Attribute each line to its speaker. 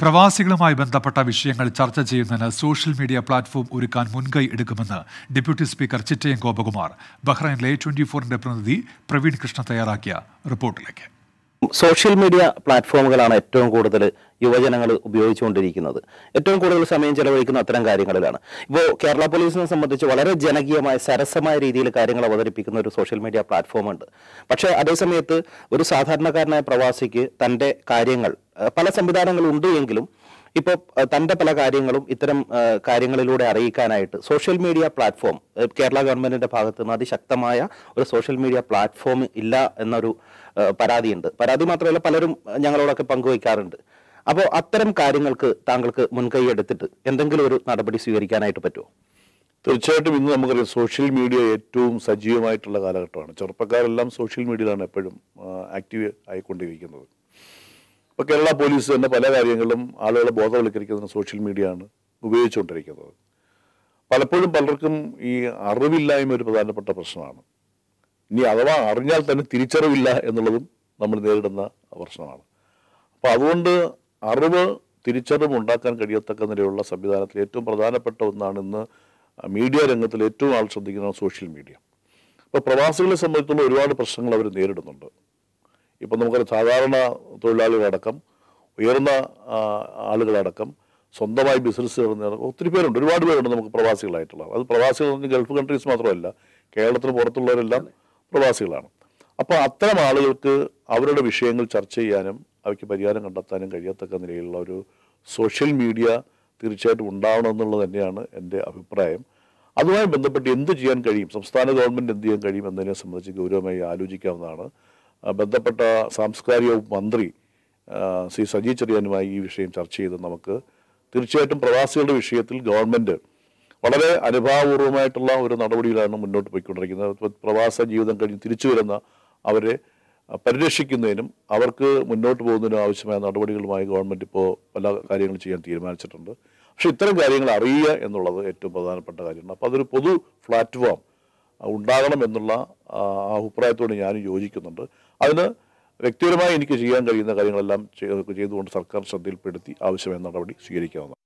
Speaker 1: പ്രവാസികളുമായി ബന്ധപ്പെട്ട വിഷയങ്ങൾ ചർച്ച ചെയ്യുന്നതിന് സോഷ്യൽ മീഡിയ പ്ലാറ്റ്ഫോം ഒരുക്കാൻ മുൻകൈ എടുക്കുമെന്ന് ഡെപ്യൂട്ടി സ്പീക്കർ ചിറ്റയം ഗോപകുമാർ ബഹ്റൈനിലെ ട്വന്റി ഫോറിന്റെ പ്രതിനിധി പ്രവീൺ കൃഷ്ണ തയ്യാറാക്കിയ റിപ്പോർട്ടിലേക്ക്
Speaker 2: സോഷ്യൽ മീഡിയ പ്ലാറ്റ്ഫോമുകളാണ് ഏറ്റവും കൂടുതൽ യുവജനങ്ങൾ ഉപയോഗിച്ചുകൊണ്ടിരിക്കുന്നത് ഏറ്റവും കൂടുതൽ സമയം ചെലവഴിക്കുന്ന അത്തരം കാര്യങ്ങളിലാണ് ഇപ്പോൾ കേരള പോലീസിനെ സംബന്ധിച്ച് വളരെ ജനകീയമായ സരസമായ രീതിയിൽ കാര്യങ്ങൾ അവതരിപ്പിക്കുന്ന ഒരു സോഷ്യൽ മീഡിയ പ്ലാറ്റ്ഫോം ഉണ്ട് പക്ഷേ അതേസമയത്ത് ഒരു സാധാരണക്കാരനായ പ്രവാസിക്ക് തൻ്റെ കാര്യങ്ങൾ ഏഹ്, പല സംവിധാനങ്ങളുണ്ട് എങ്കിലും ഇപ്പോൾ അഹ്, തൻ്റെ പല കാര്യങ്ങളും ഇത്തരം അഹ്, കാര്യങ്ങളിലൂടെ അറിയിക്കാനായിട്ട് സോഷ്യൽ മീഡിയ പ്ലാറ്റ്ഫോം അഹ്, കേരള ഗവൺമെന്റിന്റെ ഭാഗത്ത് നിന്ന് അതിശക്തമായ ഒരു സോഷ്യൽ മീഡിയ പ്ലാറ്റ്ഫോം ഇല്ല എന്നൊരു അഹ്, പരാതിയുണ്ട് പരാതി മാത്രമല്ല പലരും അഹ്, ഞങ്ങളോടൊക്കെ പങ്കുവയ്ക്കാറുണ്ട് അപ്പോൾ അത്തരം കാര്യങ്ങൾക്ക് താങ്കൾക്ക് മുൻകൈ എടുത്തിട്ട് എന്തെങ്കിലും ഒരു നടപടി സ്വീകരിക്കാനായിട്ട് പറ്റുമോ
Speaker 3: തീർച്ചയായിട്ടും ഇന്ന് നമുക്കറിയാം സോഷ്യൽ മീഡിയ ഏറ്റവും സജീവമായിട്ടുള്ള കാലഘട്ടമാണ് ചെറുപ്പക്കാരെല്ലാം സോഷ്യൽ മീഡിയയിലാണ് എപ്പോഴും ആക്റ്റീവ് ആയിക്കൊണ്ടിരിക്കുന്നത് ഇപ്പോൾ കേരള പോലീസ് തന്നെ പല കാര്യങ്ങളും ആളുകളെ ബോധവൽക്കരിക്കുന്നതിന് സോഷ്യൽ മീഡിയ ആണ് ഉപയോഗിച്ചുകൊണ്ടിരിക്കുന്നത് പലപ്പോഴും പലർക്കും ഈ അറിവില്ലായ്മ ഒരു പ്രധാനപ്പെട്ട പ്രശ്നമാണ് ഇനി അഥവാ അറിഞ്ഞാൽ തന്നെ തിരിച്ചറിവില്ല എന്നുള്ളതും നമ്മൾ നേരിടുന്ന പ്രശ്നമാണ് അപ്പോൾ അതുകൊണ്ട് അറിവ് തിരിച്ചറിവ് ഉണ്ടാക്കാൻ കഴിയത്തക്ക നിലയുള്ള സംവിധാനത്തിൽ ഏറ്റവും പ്രധാനപ്പെട്ട ഒന്നാണ് ഇന്ന് മീഡിയ രംഗത്തിൽ ഏറ്റവും ആൾ ശ്രദ്ധിക്കുന്ന സോഷ്യൽ മീഡിയ ഇപ്പോൾ പ്രവാസികളെ സംബന്ധിച്ചുള്ള ഒരുപാട് പ്രശ്നങ്ങൾ അവർ നേരിടുന്നുണ്ട് ഇപ്പം നമുക്കറിയാം സാധാരണ തൊഴിലാളികളടക്കം ഉയർന്ന ആ, ആളുകളടക്കം സ്വന്തമായി ബിസിനസ് നടത്തുന്ന ഒത്തിരി പേരുണ്ട് ഒരുപാട് പേരുണ്ട് നമുക്ക് പ്രവാസികളായിട്ടുള്ള അത് പ്രവാസികൾ എന്ന് പറഞ്ഞാൽ ഗൾഫ് കൺട്രീസ് മാത്രമല്ല കേരളത്തിന് പുറത്തുള്ളവരെല്ലാം പ്രവാസികളാണ് അപ്പോൾ അത്തരം ആളുകൾക്ക് അവരുടെ വിഷയങ്ങൾ ചർച്ച ചെയ്യാനും അവയ്ക്ക് പരിഹാരം കണ്ടെത്താനും കഴിയത്തക്ക നിലയിലുള്ള ഒരു സോഷ്യൽ മീഡിയ തീർച്ചയായിട്ടും ഉണ്ടാവണം എന്നുള്ളത് തന്നെയാണ് എൻ്റെ അഭിപ്രായം അതുമായി ബന്ധപ്പെട്ട് എന്ത് ചെയ്യാൻ കഴിയും സംസ്ഥാന ഗവൺമെൻറ് എന്ത് ചെയ്യാൻ കഴിയും എന്നതിനെ സംബന്ധിച്ച് ഗൗരവമായി ആലോചിക്കാവുന്നതാണ് ആ, ബന്ധപ്പെട്ട സാംസ്കാരിക വകുപ്പ് മന്ത്രി ആ, ശ്രീ സജി ചെറിയാനുമായി ഈ വിഷയം ചർച്ച ചെയ്ത് നമുക്ക് തീർച്ചയായിട്ടും പ്രവാസികളുടെ വിഷയത്തിൽ ഗവൺമെൻറ് വളരെ അനുഭാവപൂർവമായിട്ടുള്ള ഒരു നടപടിയിലാണ് മുന്നോട്ട് പോയിക്കൊണ്ടിരിക്കുന്നത് ഇപ്പൊ പ്രവാസ ജീവിതം കഴിഞ്ഞ് തിരിച്ചു വരുന്ന അവരെ ആ, പരിരക്ഷിക്കുന്നതിനും അവർക്ക് മുന്നോട്ട് പോകുന്നതിനും ആവശ്യമായ നടപടികളുമായി ഗവൺമെൻറ് ഇപ്പോൾ പല കാര്യങ്ങളും ചെയ്യാൻ തീരുമാനിച്ചിട്ടുണ്ട് പക്ഷെ ഇത്തരം കാര്യങ്ങൾ അറിയുക എന്നുള്ളത് ഏറ്റവും പ്രധാനപ്പെട്ട കാര്യമാണ് അപ്പോൾ അതൊരു പൊതു പ്ലാറ്റ്ഫോം ഉണ്ടാകണം എന്നുള്ള ആ, ആ അഭിപ്രായത്തോട് ഞാനും യോജിക്കുന്നുണ്ട് അതിന് വ്യക്തിപരമായി എനിക്ക് ചെയ്യാൻ കഴിയുന്ന കാര്യങ്ങളെല്ലാം ചെയ്- ചെയ്തുകൊണ്ട് സർക്കാർ ശ്രദ്ധയിൽപ്പെടുത്തി ആവശ്യമായ നടപടി സ്വീകരിക്കാവുന്നതാണ്